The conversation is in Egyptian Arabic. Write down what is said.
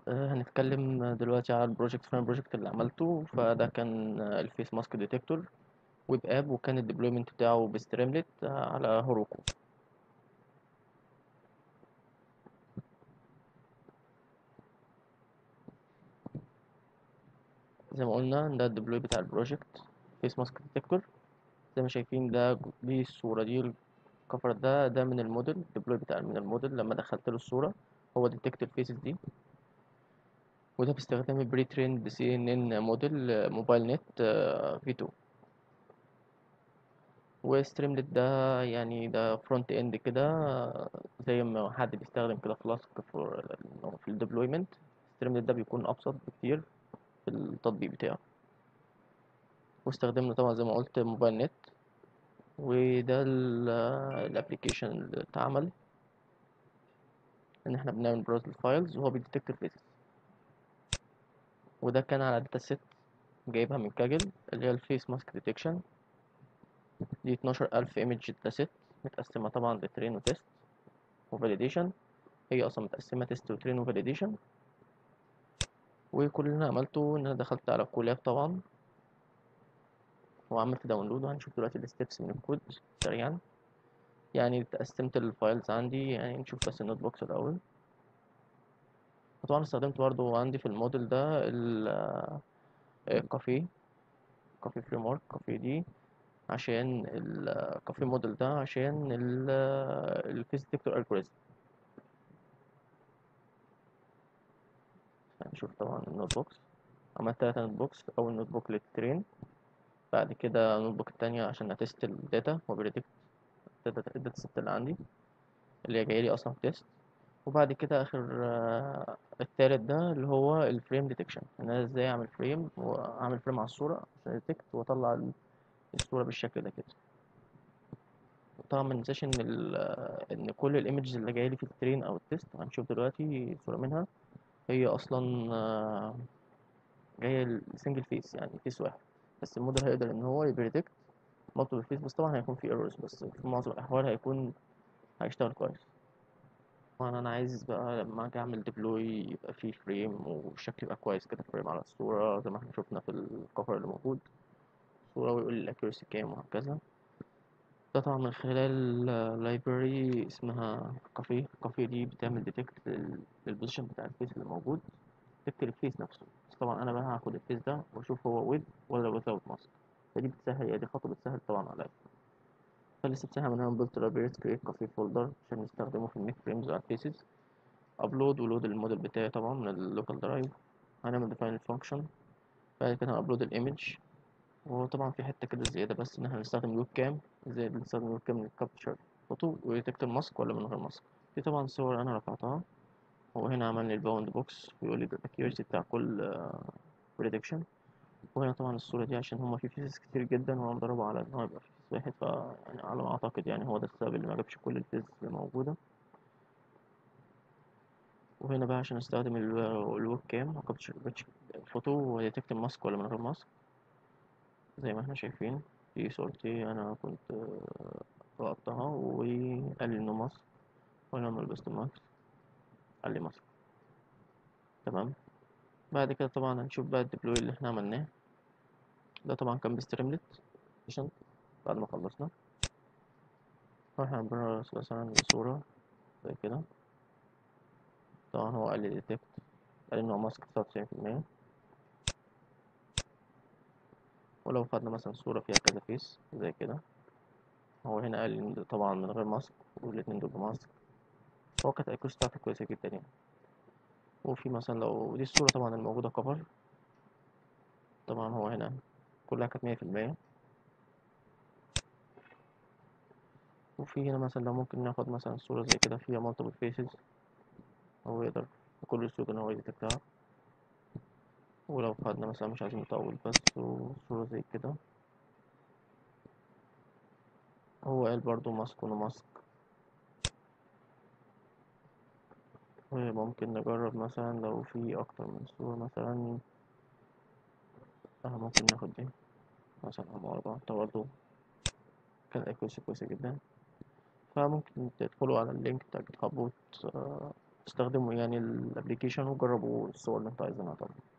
آه، هنتكلم دلوقتي على البروجكت فانا البروجكت اللي عملته فده كان آه، الفيس ماسك ديتكتور ويب اب وكان الديبلويمنت بتاعه بستريملت آه، على هوروكو زي ما قلنا ده الديبلوي بتاع البروجكت فيس ماسك ديتكتور زي ما شايفين ده ج- دي الصورة دي الكفر ده ده من الموديل الديبلوي بتاع من الموديل لما دخلت له الصورة هو ديتكت الفيسز دي وده باستخدام البري تريند سي ان ان موديل آه، موبايل نت في 2 وستريملت ده يعني ده فرونت اند كده زي ما حد بيستخدم كده فلاسك في في الديبلويمنت ستريملت ده بيكون ابسط بكتير في التطبيق بتاعه واستخدمنا طبعا زي ما قلت موبايل نت وده الابلكيشن اللي اتعمل ان احنا بنعمل براوز للفايلز وهو بيديتكت الفيسز وده كان على داتا سيت جايبها من كاجل اللي هي الفيس ماسك ديتكشن دي 12000 ايمج داتا سيت متقسمة طبعا لترين وتيست وفاليديشن هي اصلا متقسمة تيست وترين وفاليديشن وكل اللي انا عملته ان انا دخلت على كولاب طبعا وعملت داونلود وهنشوف دلوقتي الستبس من الكود سريعا يعني قسمت الفايلز عندي يعني نشوف بس النوت بوكس الاول وطبعا استخدمت برضو عندي في الموديل ده ال- الكافيه كافيه فريم ورك كافيه دي عشان الكافيه موديل ده عشان الفيس ديتكتور الجوريزم هنشوف طبعا النوت بوكس عملت تلاتة نوت بوكس اول نوت بوك للترين بعد كده النوت بوك التانية عشان اتست الداتا وبريدكت الداتا الداتا ست اللي عندي اللي هي جايلي اصلا في تيست وبعد كده اخر آه، التالت ده اللي هو الفريم ديتكشن ان انا ازاي اعمل فريم واعمل فريم على الصورة عشان اديتكت واطلع ال- الصورة بالشكل ده كده طبعا ما ننساش ان ال ان كل الايمجز اللي جايلي في الترين او التيست هنشوف دلوقتي صورة منها هي اصلا آه، جاية سنجل فيس يعني فيس واحد بس الموديل هيقدر ان هو يبريدكت مالتيبل فيس بس طبعا هيكون في ايرورز بس في معظم الاحوال هيكون هيشتغل كويس طبعا انا عايز بقى لما اجي اعمل ديبلوي يبقى فيه فريم والشكل يبقى كويس كده فريم على الصورة زي ما احنا شفنا في الكفر اللي موجود صورة ويقول لي الاكيورسي كام وهكذا ده طبعا من خلال لايبراري اسمها كافيه كافيه دي بتعمل ديتكت للبوزيشن بتاع الفيس اللي موجود ديتكت الفيس نفسه بس طبعا انا بقى هاخد الفيس ده واشوف هو ويب ولا without ماسك فدي بتسهل يعني دي خطوة بتسهل طبعا عليا فلسه بتسهل من هنا نبيلت لايبراري كريت كافيه فولدر عشان نستخدمه في الميك فريمز على الفيسز ابلود ولود الموديل بتاعي طبعا من اللوكال درايف هنعمل ديفاين الفانكشن بعد كده هابلود الايمج وطبعا في حته كده زياده بس ان احنا هنستخدم الويب كام ازاي بنستخدم الويب كام للكابتشر فوتو ويديتكت الماسك ولا من غير ماسك في طبعا صور انا رفعتها وهنا عمل لي الباوند بوكس بيقول لي الاكيورسي بتاع كل بريدكشن وهنا طبعا الصورة دي عشان هما في فيزز كتير جدا وانا مضربه على ان هو يبقى في فيز واحد ف يعني على ما اعتقد يعني هو ده السبب اللي ما جابش كل الفيز اللي موجودة وهنا بقى عشان استخدم ال- الويب كام وكابتشر فوتو وديتكت الماسك ولا من غير ماسك زي ما احنا شايفين دي صورتي انا كنت آه، لقطتها وقال لي انه ماسك وانا لما لبست ماسك قال لي ماسك تمام بعد كده طبعا هنشوف بقى الديبلوي اللي احنا عملناه ده طبعا كان بستريملت عشان بعد ما خلصنا فاحنا هنبرر مثلا صورة زي كده طبعا هو قال لي ديتكت قال انه ماسك تسعة وتسعين في المية ولو خدنا مثلا صورة فيها كذا فيس زي كده هو هنا قال لي إن طبعا من غير ماسك والاتنين دول بماسك هو كانت الأكيوس بتاعته كويسة جدا يعني وفي مثلا لو دي الصورة طبعا الموجودة كفر طبعا هو هنا كلها كانت مية في المية وفي هنا مثلا لو ممكن ناخد مثلا صورة زي كده فيها multiple faces هو يقدر بكل سهولة إن هو يديتكتها ولو خدنا مثلا مش عايزين نطول بس وصورة زي كده هو قال برضو ماسك ونو ماسك وممكن نجرب مثلا لو في أكتر من صورة مثلا اه ممكن ناخد دي مثلا أو أربعة برضو كان أكويسي كويسة جدا فممكن تدخلوا على اللينك بتاع جيت هاب استخدموا يعني الابلكيشن وجربوا الصور اللي انتوا عايزينها طبعا